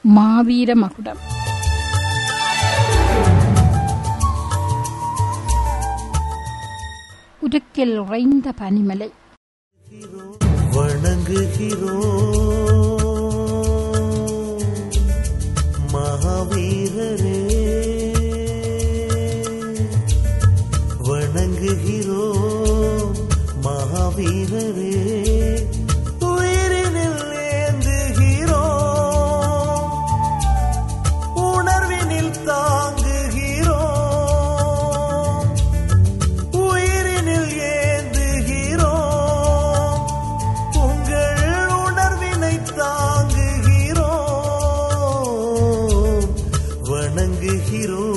மாவீர மகுடம் உருக்கில் உறைந்த பனிமலை வணங்குகிறோம் மகாவீரரே வணங்குகிறோம் மகாவீரரே உயிரினில் ஏந்துகிறோம் உணர்வினில் தாங்குகிறோம் உயிரினில் ஏந்துகிறோம் உங்கள் உணர்வினை தாங்குகிறோம் வணங்குகிறோம்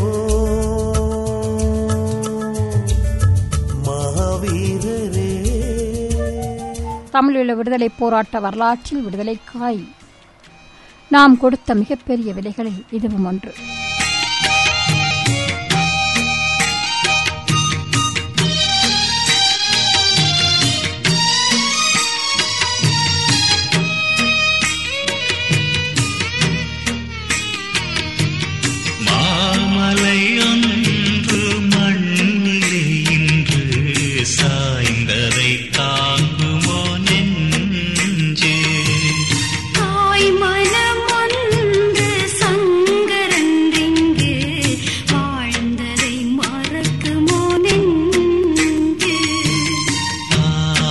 மகாவீரரே தமிழீழ விடுதலை போராட்ட வரலாற்றில் விடுதலைக்காய் நாம் கொடுத்த மிகப்பெரிய விலைகளில் இதுவும் ஒன்று மாமலை ஒன்று மண்ணிலே இன்று சாய்ந்ததை தாங்குமோ நெஞ்சே தாய் மனமொன்று சங்கரன்றிங்கு வாழ்ந்ததை மறக்குமோ நெஞ்சு ஆ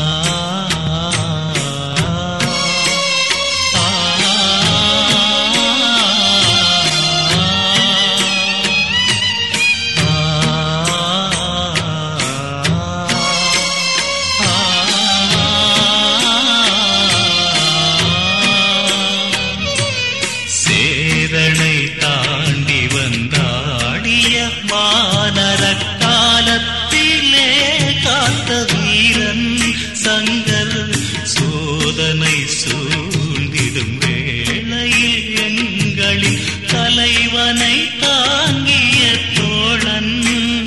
சேரனை தாண்டி வந்தாடிய மானர காலத்திலே காத்த வீரன் சங்கர் சோதனை சூழ்ந்திடும் வேளையில் எங்களின் தலைவனை தாங்கிய தோழன்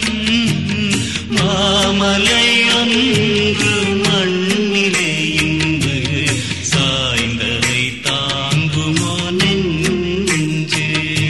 மாமலை ஒன்று மண்ணிலே இன்று சாய்ந்ததை தாங்குமோ நெஞ்சே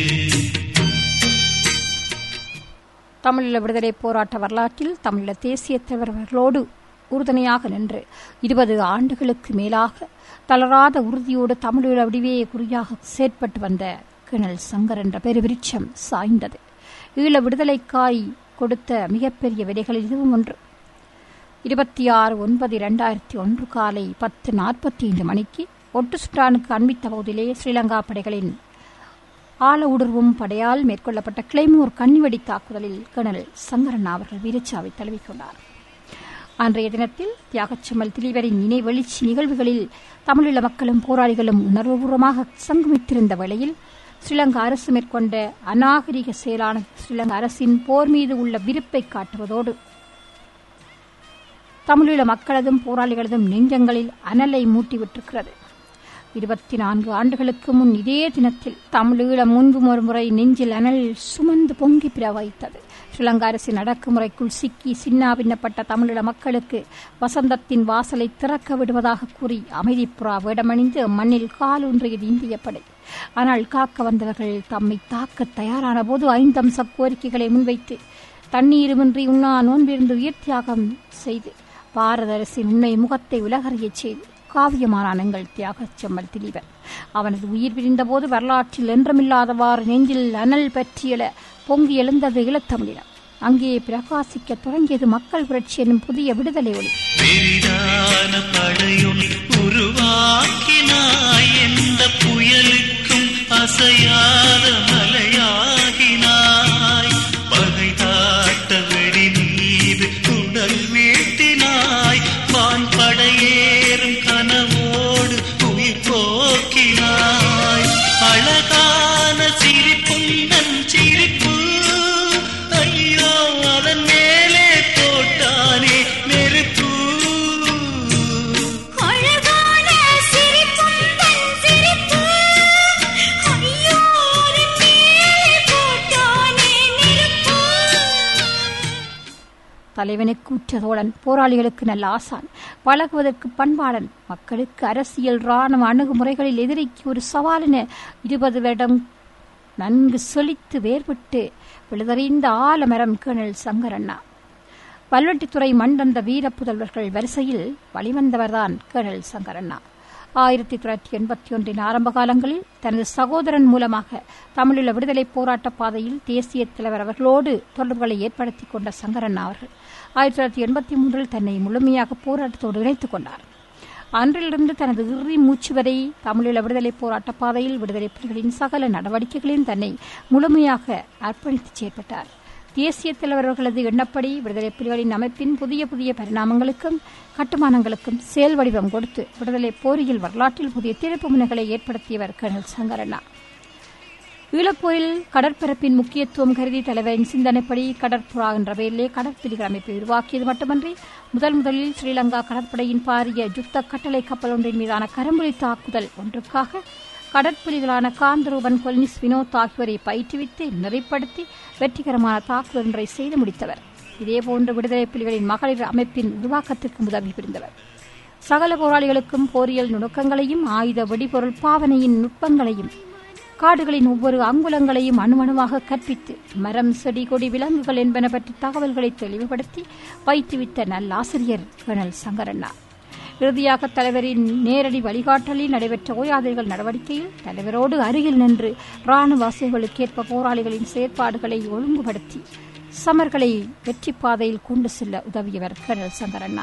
தமிழீழ விடுதலை போராட்ட வரலாற்றில் தமிழீழ தேசிய தலைவர்களோடு உறுதுணையாக நின்று இருபது ஆண்டுகளுக்கு மேலாக தளராத உறுதியோடு தமிழீழ விடிவையை குறியாக செயற்பட்டு வந்த கிணல் சங்கர் என்ற பெருவிருட்சம் சாய்ந்தது ஈழ விடுதலைக்காய் கொடுத்த மிகப்பெரிய விலைகளில் இதுவும் ஒன்று இருபத்தி ஆறு ஒன்பது இரண்டாயிரத்தி ஒன்று காலை பத்து நாற்பத்தி ஐந்து மணிக்கு ஒட்டு சுற்றானுக்கு அண்மித்த பகுதியிலே ஸ்ரீலங்கா படைகளின் ஆழ ஊடுருவும் படையால் மேற்கொள்ளப்பட்ட கிளைமூர் கன்னிவெடி தாக்குதலில் கர்னல் சங்கரன் அவர்கள் வீரச்சாவை தழுவிக்கொண்டார் அன்றைய தினத்தில் தியாகச்சம்மல் திலீவரின் நினைவெளிச்சி நிகழ்வுகளில் தமிழீழ மக்களும் போராளிகளும் உணர்வுபூர்வமாக சங்கமித்திருந்த வேளையில் ஸ்ரீலங்கா அரசு மேற்கொண்ட அநாகரிக செயலான ஸ்ரீலங்கா அரசின் போர் மீது உள்ள விருப்பை காட்டுவதோடு தமிழீழ மக்களதும் போராளிகளதும் நெஞ்சங்களில் அனலை மூட்டிவிட்டிருக்கிறது இருபத்தி நான்கு ஆண்டுகளுக்கு முன் இதே தினத்தில் தமிழீழ முன்பு ஒரு முறை நெஞ்சில் அனல் சுமந்து பொங்கி பிரவகித்தது ஸ்ரீலங்கா அரசின் அடக்குமுறைக்குள் சிக்கி சின்னாபின்னப்பட்ட தமிழீழ மக்களுக்கு வசந்தத்தின் வாசலை திறக்க விடுவதாக கூறி அமைதிப்புறா வேடமணிந்து மண்ணில் காலூன்றியது இந்திய படை ஆனால் காக்க வந்தவர்கள் தம்மை தாக்க தயாரான போது ஐந்தம்ச கோரிக்கைகளை முன்வைத்து தண்ணீருமின்றி உண்ணா நோன்பிருந்து உயிர் தியாகம் செய்து பாரத அரசின் உண்மை முகத்தை உலகறியச் செய்து காவியமானான் எங்கள் தியாகச் செம்மல் திலீபன் அவனது உயிர் பிரிந்தபோது வரலாற்றில் என்றுமில்லாதவாறு நெஞ்சில் அனல் பற்றியல பொங்கி எழுந்தது ஈழத்தமிழினம் அங்கே பிரகாசிக்கத் தொடங்கியது மக்கள் புரட்சி என்னும் புதிய விடுதலை ஒளி பெரிதான படையொளி உருவாக்கினாய் எந்த புயலுக்கும் அசையாத மலையாகினாய் பகை தாட்ட வெடி மீது உடல் வீழ்த்தினாய் வான் படையேறும் கனவோடு உயிர் போக்கினாய் அழகான சிரிப்புந்தன் சிரிப்பு ஐயோ அதன் மேலே போட்டானே நெருப்பு அழகான சிரிப்பும் தன் சிரிப்பு ஐயோ அதன் மேலே போட்டானே நெருப்பு தலைவனுக்கு உற்ற தோழன் போராளிகளுக்கு நல்ல ஆசான் பழகுவதற்கு பண்பாளன் மக்களுக்கு அரசியல் இராணுவ அணுகுமுறைகளில் எதிரிக்கு ஒரு சவாலென இருபது வருடம் நன்கு செழித்து வேர்விட்டு விழுதறிந்த ஆலமரம் கேணல் சங்கரண்ணா பல்வெட்டித்துறை மண்டந்த வீர புதல்வர்கள் வரிசையில் வழிவந்தவர்தான் கேணல் சங்கரண்ணா ஆயிரத்தி தொள்ளாயிரத்தி எண்பத்தி ஒன்றின் ஆரம்ப காலங்களில் தனது சகோதரன் மூலமாக தமிழீழ விடுதலை போராட்ட பாதையில் தேசிய தலைவர் அவர்களோடு தொடர்புகளை ஏற்படுத்திக் கொண்ட சங்கரண்ணா அவர்கள் ஆயிரத்தி தொள்ளாயிரத்தி எண்பத்தி மூன்றில் தன்னை முழுமையாக போராட்டத்தோடு இணைத்துக் கொண்டார் அன்றிலிருந்து தனது இறுதி மூச்சு வரை தமிழீழ விடுதலை போராட்ட பாதையில் விடுதலை புலிகளின் சகல நடவடிக்கைகளிலும் தன்னை முழுமையாக அர்ப்பணித்து செயற்பட்டார் தேசிய தலைவர்களது எண்ணப்படி விடுதலை புலிகளின் அமைப்பின் புதிய புதிய பரிணாமங்களுக்கும் கட்டுமானங்களுக்கும் செயல் வடிவம் கொடுத்து விடுதலை போரியில் வரலாற்றில் புதிய திருப்பு முனைகளை ஏற்படுத்தியவர் கர்னல் சங்கரண்ணா ஈழப்போரில் கடற்பரப்பின் முக்கியத்துவம் கருதி தலைவரின் சிந்தனைப்படி கடற்புறா என்ற பெயரிலே கடற்பிரிகள் அமைப்பை உருவாக்கியது மட்டுமன்றி முதல் முதலில் ஸ்ரீலங்கா கடற்படையின் பாரிய யுத்த கட்டளை கப்பல் ஒன்றின் மீதான கரும்புலி தாக்குதல் ஒன்றுக்காக கடற்புலிகளான காந்தரூபன் கொல்னிஸ் வினோத் ஆகியோரை பயிற்றுவித்து நெறிப்படுத்தி வெற்றிகரமான தாக்குதல் ஒன்றை செய்து முடித்தவர் இதேபோன்று விடுதலை புலிகளின் மகளிர் அமைப்பின் உருவாக்கத்திற்கு உதவி புரிந்தவர் சகல போராளிகளுக்கும் போரியல் நுணுக்கங்களையும் ஆயுத வெடிபொருள் பாவனையின் நுட்பங்களையும் காடுகளின் ஒவ்வொரு அங்குலங்களையும் அணுவணுவாக கற்பித்து மரம் செடி கொடி விலங்குகள் என்பன பற்றி தகவல்களை தெளிவுபடுத்தி பயிற்றுவித்த நல்லாசிரியர் கர்னல் சங்கரண்ணா இறுதியாக தலைவரின் நேரடி வழிகாட்டலில் நடைபெற்ற ஓயாதைகள் நடவடிக்கையில் தலைவரோடு அருகில் நின்று ராணுவ வசதிகளுக்கேற்ப போராளிகளின் செயற்பாடுகளை ஒழுங்குபடுத்தி சமர்களை வெற்றி பாதையில் கொண்டு செல்ல உதவியவர் கர்னல் சங்கரண்ணா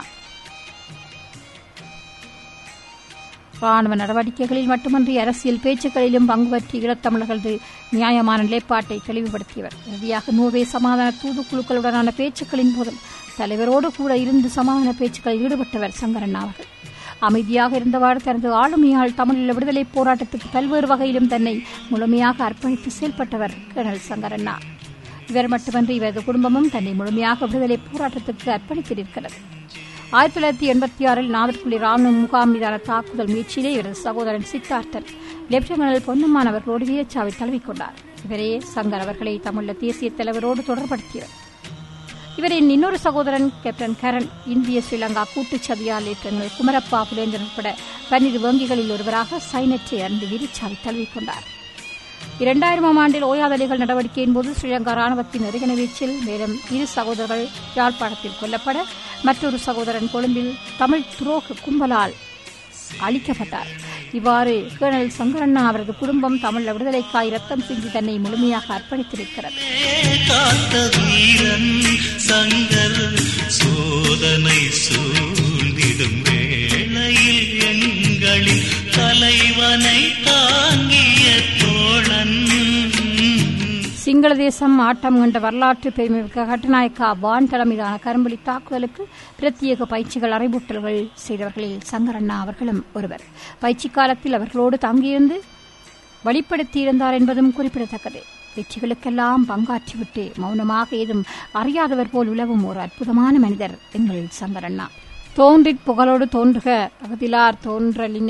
ராணுவ நடவடிக்கைகளில் மட்டுமன்றி அரசியல் பேச்சுக்களிலும் பங்கு பற்றி ஈழத்தமிழர்களது நியாயமான நிலைப்பாட்டை தெளிவுபடுத்தியவர் இறுதியாக நோர்வே சமாதான தூதுக்குழுக்களுடனான பேச்சுக்களின் போதும் தலைவரோடு கூட இருந்து சமாதான பேச்சுக்களில் ஈடுபட்டவர் சங்கரன் அவர்கள் அமைதியாக இருந்தவாறு தனது ஆளுமையால் தமிழீழ விடுதலை போராட்டத்துக்கு பல்வேறு வகையிலும் தன்னை முழுமையாக அர்ப்பணித்து செயல்பட்டவர் கர்னல் சங்கரண்ணா இவர் மட்டுமன்றி இவரது குடும்பமும் தன்னை முழுமையாக விடுதலை போராட்டத்துக்கு அர்ப்பணித்திருக்கிறது ஆயிரத்தி தொள்ளாயிரத்தி எண்பத்தி ஆறில் நாவற்குழி ராணுவ முகாம் மீதான தாக்குதல் முயற்சியிலே இவரது சகோதரன் சித்தார்த்தன் லெப்டினல் பொன்னம்மான் அவர்களோடு வீரச்சாவை தழுவிக்கொண்டார் இவரே சங்கர் அவர்களை தமிழ தேசிய தலைவரோடு தொடர்படுத்தியவர் இவரின் இன்னொரு சகோதரன் கேப்டன் கரண் இந்திய ஸ்ரீலங்கா கூட்டுச் சதியால் லேப்டனல் குமரப்பா புலேந்திரன் உட்பட பன்னிரு வங்கிகளில் ஒருவராக சைனற்றை அறிந்து வீரச்சாவை தழுவிக்கொண்டார் இரண்டாயிரமாம் ஆண்டில் ஓயாதலிகள் நடவடிக்கையின் போது ஸ்ரீலங்கா ராணுவத்தின் நெருங்கின வீச்சில் மேலும் இரு சகோதரர்கள் யாழ்ப்பாணத்தில் கொல்லப்பட மற்றொரு சகோதரன் கொழும்பில் தமிழ் துரோக கும்பலால் அழிக்கப்பட்டார் இவ்வாறு கேர்னல் சங்கரண்ணா அவரது குடும்பம் தமிழ் விடுதலைக்காய் ரத்தம் சிந்தி தன்னை முழுமையாக அர்ப்பணித்திருக்கிறது காத்த வீரன் சங்கர் சோதனை சூழ்ந்திடும் வேளையில் எங்களின் தலைவனை தாங்கிய தோழன் சிங்கள தேசம் ஆட்டம் கண்ட வரலாற்று பெருமைமிக்க கட்டுநாயக்கா வான் தலைமையிலான கரும்புலி தாக்குதலுக்கு பிரத்யேக பயிற்சிகள் அறிவூட்டல்கள் செய்தவர்களில் சங்கரண்ணா அவர்களும் ஒருவர் பயிற்சி காலத்தில் அவர்களோடு தங்கியிருந்து வெளிப்படுத்தியிருந்தார் என்பதும் குறிப்பிடத்தக்கது வெற்றிகளுக்கெல்லாம் பங்காற்றிவிட்டு மௌனமாக ஏதும் அறியாதவர் போல் உலவும் ஒரு அற்புதமான மனிதர் எங்கள் சங்கரண்ணா தோன்றிற் புகழோடு தோன்றுக அகதிலார் தோன்றலின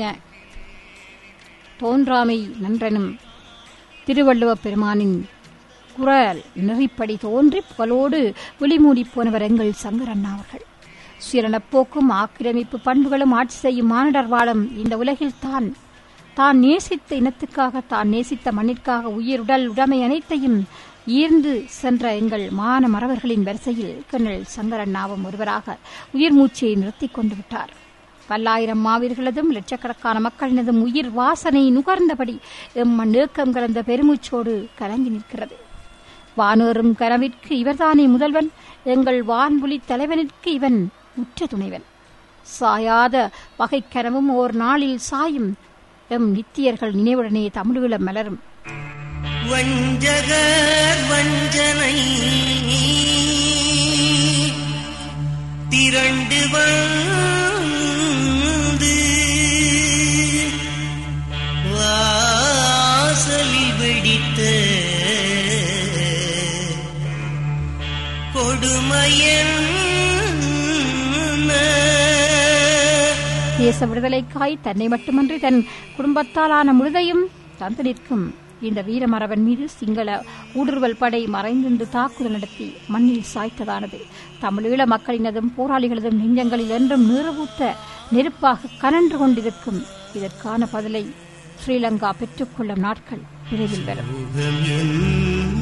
தோன்றாமை நன்றெனும் திருவள்ளுவப் பெருமானின் குரல் நெறிப்படி தோன்றி புகழோடு விழிமூடி போனவர் எங்கள் சங்கரண்ணா அவர்கள் சுயநலப்போக்கும் ஆக்கிரமிப்பு பண்புகளும் ஆட்சி செய்யும் மானிடர் வாழும் இந்த உலகில் தான் தான் நேசித்த இனத்துக்காக தான் நேசித்த மண்ணிற்காக உயிர் உடல் உடைமை அனைத்தையும் ஈர்ந்து சென்ற எங்கள் மான மறவர்களின் வரிசையில் கர்னல் சங்கரண்ணாவும் ஒருவராக உயிர் மூச்சை நிறுத்திக் கொண்டு விட்டார் பல்லாயிரம் மாவீர்களதும் லட்சக்கணக்கான மக்களினதும் உயிர் வாசனை நுகர்ந்தபடி எம் நேக்கம் கலந்த பெருமூச்சோடு கலங்கி நிற்கிறது வானேறும் கனவிற்கு இவர்தானே முதல்வன் எங்கள் வான்புலி தலைவனிற்கு இவன் உற்ற துணைவன் சாயாத வகை கனவும் ஓர் நாளில் சாயும் எம் நித்தியர்கள் நினைவுடனே தமிழீழம் மலரும் வஞ்சகர் வஞ்சனை திரண்டு வந்து வாசலில் வெடித்த கொடுமையன் தேச விடுதலைக்காய் தன்னை மட்டுமன்றி தன் குடும்பத்தாலான முழுதையும் தந்து நிற்கும் இந்த வீரமரவன் மீது சிங்கள ஊடுருவல் படை மறைந்திருந்து தாக்குதல் நடத்தி மண்ணில் சாய்த்ததானது தமிழீழ மக்களினதும் போராளிகளதும் நெஞ்சங்களில் என்றும் நீரூத்த நெருப்பாக கனன்று கொண்டிருக்கும் இதற்கான பதிலை ஸ்ரீலங்கா பெற்றுக்கொள்ளும் நாட்கள் விரைவில் வரும் முகம் என்ன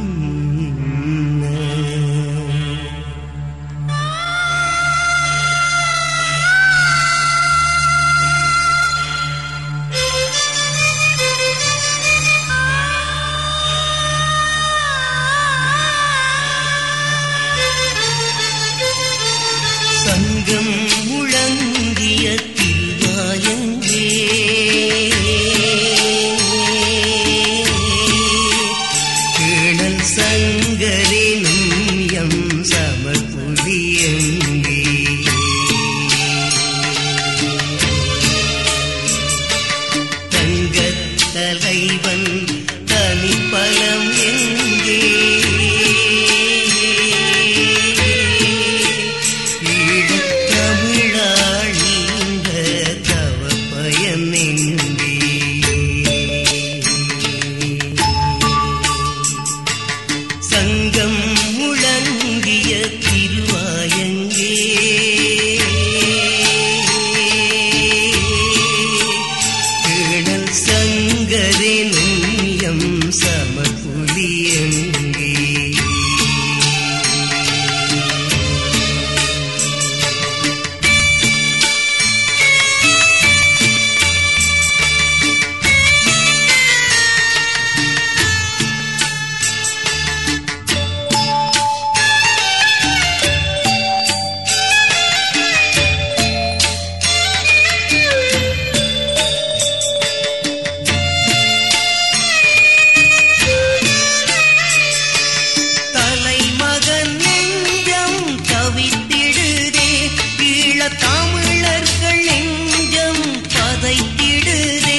சங்கம் முழங்கிய திருவாயங்கே கேணல் சங்கரினும் எம் சமபுலியங்கே தங்கத் தலைவன் தனிப்பலம் எங்கே ஈழத்தமிழாள் நீண்ட தவப்பயன் எங்கே சங்கம் முழங்கிய திருவாயங்கே கேணல் சங்கரினும் எம் சமபுலி எங்கே தலைமகன் நெஞ்சம் தவித்திடுதே ஈழத் தமிழர்கள் நெஞ்சம் பதைத்திடுதே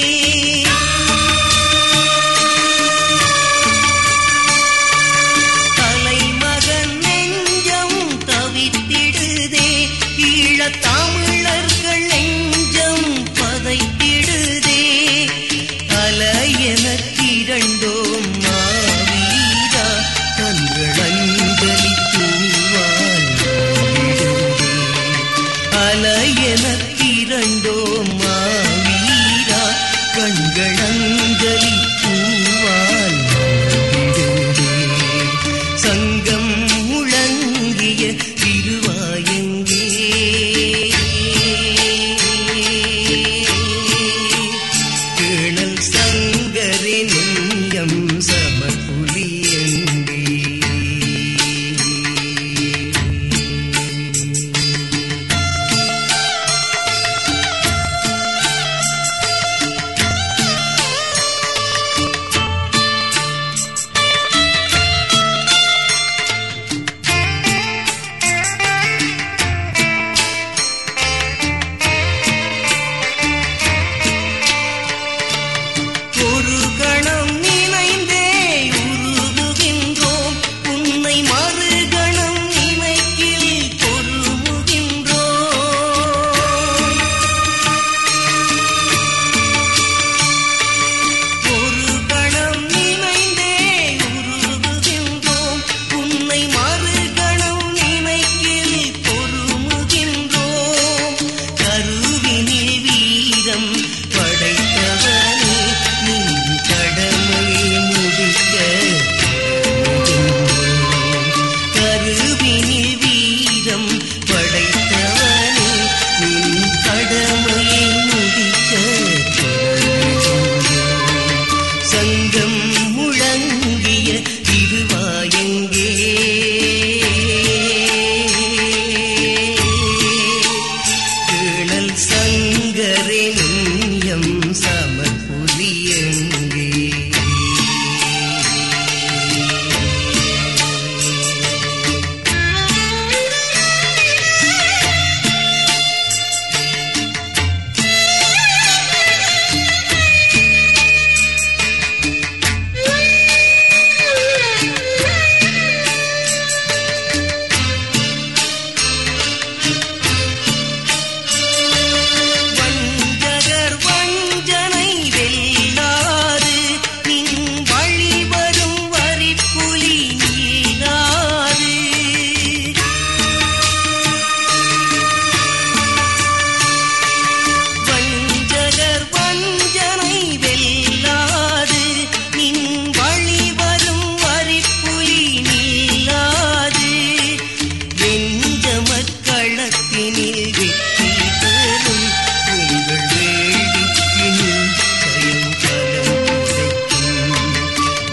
தலைமகன் நெஞ்சம் தவித்திடுதே ஈழத் தமிழர்கள் நெஞ்சம் பதைத்திடுதே அல எனக்கிரண்டோம் மாவீரா கண்களஞ்சலி தூவால் ஓடிடுதே. அல எனக்கிரண்டோம் மாவீரா கண்களஞ்சலி தூவால் ஓடிடுதே. சங்கம் முழங்கிய திருவாயங்கே கேணல் சங்கரினும் எம் சமபுலி எங்கே ஒரு கணம் நினைந்தே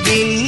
விண்ணகத்தில்